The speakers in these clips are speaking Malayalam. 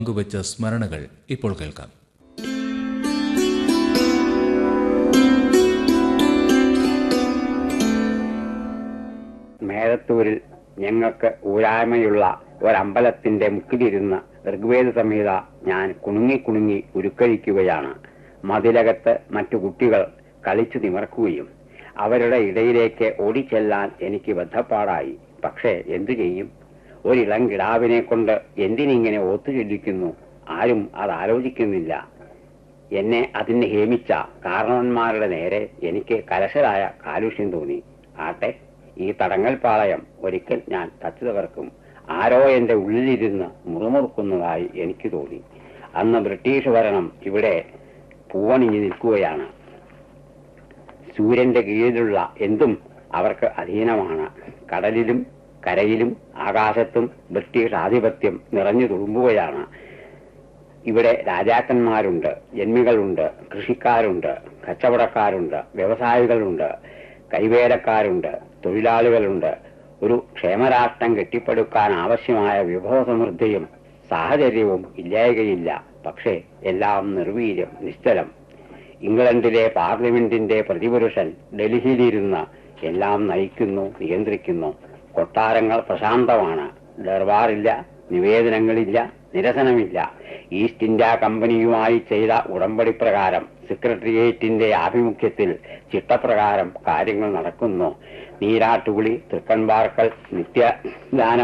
പങ്കുവച്ച സ്മരണകൾ ഇപ്പോൾ കേൾക്കാം മേലത്തൂരിൽ ഞങ്ങൾക്ക് ഊരായ്മയുള്ള ഒരമ്പലത്തിന്റെ മുക്കിലിരുന്ന് ഋഗ്വേദ സംഹിത ഞാൻ കുണുങ്ങി കുണുങ്ങി ഉരുക്കഴിക്കുകയാണ് മതിലകത്ത് മറ്റു കുട്ടികൾ കളിച്ചു നിമർക്കുകയും അവരുടെ ഇടയിലേക്ക് ഓടിച്ചെല്ലാൻ എനിക്ക് ബദ്ധപ്പാടായി പക്ഷേ എന്തു ചെയ്യും ഒരിളം കിടാവിനെ കൊണ്ട് എന്തിനിങ്ങനെ ഒത്തുചൊല്ലിക്കുന്നു ആരും അത് ആലോചിക്കുന്നില്ല എന്നെ അതിന് ഹേമിച്ച കാരണവന്മാരുടെ നേരെ എനിക്ക് കലശലായ കാലുഷ്യം തോന്നി ആട്ടെ ഈ തടങ്ങൽ പാളയം ഒരിക്കൽ ഞാൻ തച്ചു തകർക്കും ആരോ എന്റെ ഉള്ളിലിരുന്ന് മുറുമുറുക്കുന്നതായി എനിക്ക് തോന്നി അന്ന് ബ്രിട്ടീഷ് ഭരണം ഇവിടെ പൂവണിഞ്ഞു നിൽക്കുകയാണ് സൂര്യന്റെ കീഴിലുള്ള എന്തും അവർക്ക് അധീനമാണ് കടലിലും കരയിലും ആകാശത്തും ബ്രിട്ടീഷ് ആധിപത്യം നിറഞ്ഞു തുളുമ്പുകയാണ് ഇവിടെ രാജാക്കന്മാരുണ്ട് ജന്മികളുണ്ട് കൃഷിക്കാരുണ്ട് കച്ചവടക്കാരുണ്ട് വ്യവസായികളുണ്ട് കൈവേലക്കാരുണ്ട് തൊഴിലാളികളുണ്ട് ഒരു ക്ഷേമരാഷ്ട്രം കെട്ടിപ്പടുക്കാൻ ആവശ്യമായ വിഭവസമൃദ്ധിയും സാഹചര്യവും ഇല്ലായകയില്ല പക്ഷേ എല്ലാം നിർവീര്യം നിശ്ചലം ഇംഗ്ലണ്ടിലെ പാർലമെന്റിന്റെ പ്രതിപുരുഷൻ ഡൽഹിയിലിരുന്ന് എല്ലാം നയിക്കുന്നു നിയന്ത്രിക്കുന്നു കൊട്ടാരങ്ങൾ പ്രശാന്തമാണ് ദർബാറില്ല നിവേദനങ്ങളില്ല നിരസനമില്ല ഈസ്റ്റ് ഇന്ത്യ കമ്പനിയുമായി ചെയ്ത ഉടമ്പടി പ്രകാരം സെക്രട്ടേറിയറ്റിന്റെ ആഭിമുഖ്യത്തിൽ ചിട്ടപ്രകാരം കാര്യങ്ങൾ നടക്കുന്നു നീരാട്ടുകുളി തൃക്കൺപാർക്കൽ നിത്യദാനം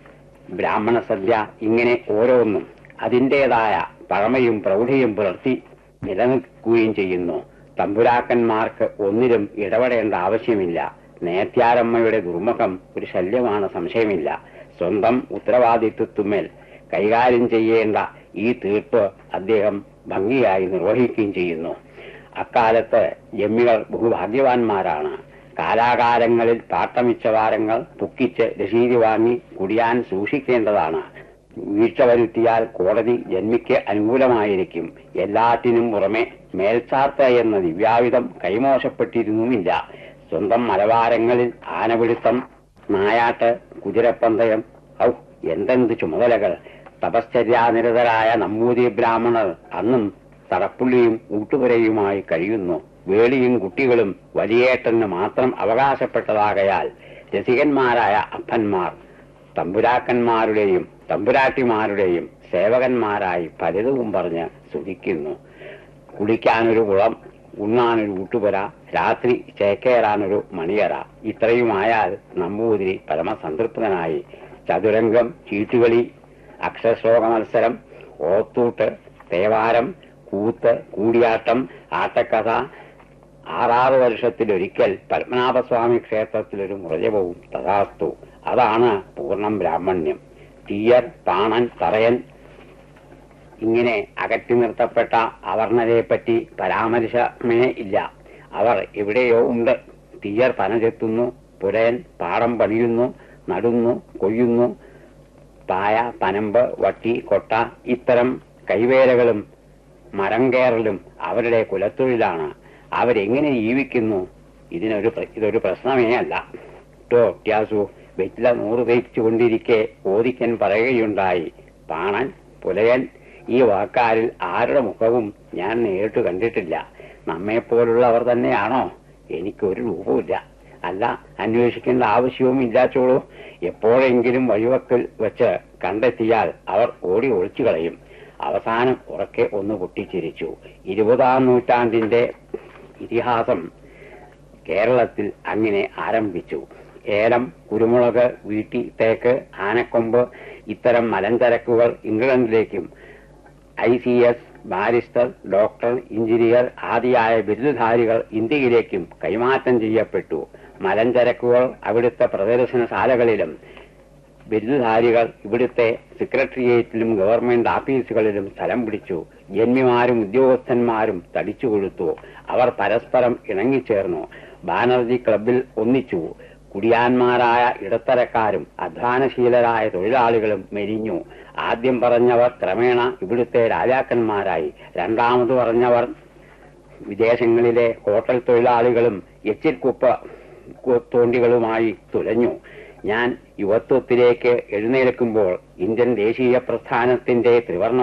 ബ്രാഹ്മണ സദ്യ ഇങ്ങനെ ഓരോന്നും അതിൻ്റെതായ പഴമയും പ്രൗഢിയും പുലർത്തി നിലനിൽക്കുകയും ചെയ്യുന്നു തമ്പുരാക്കന്മാർക്ക് ഒന്നിലും ഇടപെടേണ്ട ആവശ്യമില്ല നേത്യാരമ്മയുടെ ദുർമുഖം ഒരു ശല്യമാണ് സംശയമില്ല സ്വന്തം ഉത്തരവാദിത്വത്തുമേൽ കൈകാര്യം ചെയ്യേണ്ട ഈ തീർപ്പ് അദ്ദേഹം ഭംഗിയായി നിർവഹിക്കുകയും ചെയ്യുന്നു അക്കാലത്ത് ജമ്മികൾ ബഹുഭാഗ്യവാന്മാരാണ് കാലാകാലങ്ങളിൽ പാട്ടമിച്ചവാരങ്ങൾ പുക്കിച്ച് രസീതി വാങ്ങി കുടിയാൻ സൂക്ഷിക്കേണ്ടതാണ് വീഴ്ച വരുത്തിയാൽ കോടതി ജന്മിക്ക് അനുകൂലമായിരിക്കും എല്ലാറ്റിനും പുറമെ മേൽച്ചാർത്ത എന്ന ദിവ്യായുധം കൈമോശപ്പെട്ടിരുന്നുമില്ല സ്വന്തം മലവാരങ്ങളിൽ ആനപിടുത്തം നായാട്ട് കുതിരപ്പന്തയം ഔ എന്തെന്ത് ചുമതലകൾ തപശ്ചര്യാനിരതരായ നമ്പൂതി ബ്രാഹ്മണർ അന്നും തടപ്പുള്ളിയും ഊട്ടുപുരയുമായി കഴിയുന്നു വേളിയും കുട്ടികളും വലിയേട്ടന് മാത്രം അവകാശപ്പെട്ടതാകയാൽ രസികന്മാരായ അപ്പന്മാർ തമ്പുരാക്കന്മാരുടെയും തമ്പുരാട്ടിമാരുടെയും സേവകന്മാരായി പലതും പറഞ്ഞ് സുഖിക്കുന്നു കുളിക്കാനൊരു കുളം ഉണ്ണാനൊരു ഊട്ടുപുര രാത്രി ചേക്കേറാനൊരു മണിയറ ഇത്രയുമായാൽ നമ്പൂതിരി പരമസംതൃപ്തനായി ചതുരംഗം ചീട്ടുകളി അക്ഷരശ്ലോക മത്സരം ഓത്തൂട്ട് തേവാരം കൂത്ത് കൂടിയാട്ടം ആട്ടക്കഥ ആറാറ് വർഷത്തിലൊരിക്കൽ പത്മനാഭസ്വാമി ക്ഷേത്രത്തിലൊരു മുറജപവും തഥാസ്തു അതാണ് പൂർണ്ണം ബ്രാഹ്മണ്യം തീയർ പാണൻ തറയൻ ഇങ്ങനെ അകറ്റി നിർത്തപ്പെട്ട അവർണരെപ്പറ്റി പരാമർശമേ ഇല്ല അവർ എവിടെയോ ഉണ്ട് തീയർ പനചെത്തുന്നു പുരയൻ പാടം പണിയുന്നു നടുന്നു കൊയ്യുന്നു പായ പനമ്പ് വട്ടി കൊട്ട ഇത്തരം കൈവേലകളും മരം കയറലും അവരുടെ കുലത്തൊഴിലാണ് അവരെങ്ങനെ ജീവിക്കുന്നു ഇതിനൊരു പ്ര- ഇതൊരു പ്രശ്നമേ അല്ല ടോ ട്യാസു വെറ്റില നൂറ് തേച്ചുകൊണ്ടിരിക്കെ ഓദിക്കൻ പറയുകയുണ്ടായി പാണൻ പുലയൻ ഈ വാക്കാരിൽ ആരുടെ മുഖവും ഞാൻ നേരിട്ട് കണ്ടിട്ടില്ല നമ്മെപ്പോലുള്ളവർ തന്നെയാണോ എനിക്കൊരു രൂപമില്ല അല്ല അന്വേഷിക്കേണ്ട ആവശ്യവും ഇല്ലാച്ചോളൂ എപ്പോഴെങ്കിലും വഴിവക്കൽ വെച്ച് കണ്ടെത്തിയാൽ അവർ ഓടി ഒളിച്ചു കളയും അവസാനം ഉറക്കെ ഒന്ന് പൊട്ടിച്ചിരിച്ചു ഇരുപതാം നൂറ്റാണ്ടിന്റെ ഇതിഹാസം കേരളത്തിൽ അങ്ങനെ ആരംഭിച്ചു ഏലം കുരുമുളക് വീട്ടി തേക്ക് ആനക്കൊമ്പ് ഇത്തരം മലഞ്ചരക്കുകൾ ഇംഗ്ലണ്ടിലേക്കും I C S barrister doctor engineer ആദിയായ ബിരുദധാരികൾ ഇന്ത്യയിലേക്കും കൈമാറ്റം ചെയ്യപ്പെട്ടു മലഞ്ചരക്കുകൾ അവിടുത്തെ പ്രദർശനശാലകളിലും ബിരുദധാരികൾ ഇവിടുത്തെ സെക്രട്ടേറിയറ്റിലും ഗവൺമെന്റ് ഓഫീസുകളിലും സ്ഥലം പിടിച്ചു ജന്മിമാരും ഉദ്യോഗസ്ഥന്മാരും തടിച്ചു കൊടുത്തു അവർ പരസ്പരം ഇണങ്ങിച്ചേർന്നു ബാനർജി ക്ലബിൽ ഒന്നിച്ചു കുടിയാന്മാരായ ഇടത്തരക്കാരും അധ്വാനശീലരായ തൊഴിലാളികളും മെലിഞ്ഞു ആദ്യം പറഞ്ഞവർ ക്രമേണ ഇവിടുത്തെ രാജാക്കന്മാരായി രണ്ടാമത് പറഞ്ഞവർ വിദേശങ്ങളിലെ ഹോട്ടൽ തൊഴിലാളികളും എച്ചിൽക്കുപ്പ കു- തോണ്ടികളുമായി തുലഞ്ഞു ഞാൻ യുവത്വത്തിലേക്ക് എഴുന്നേൽക്കുമ്പോൾ ഇന്ത്യൻ ദേശീയ പ്രസ്ഥാനത്തിന്റെ ത്രിവർണ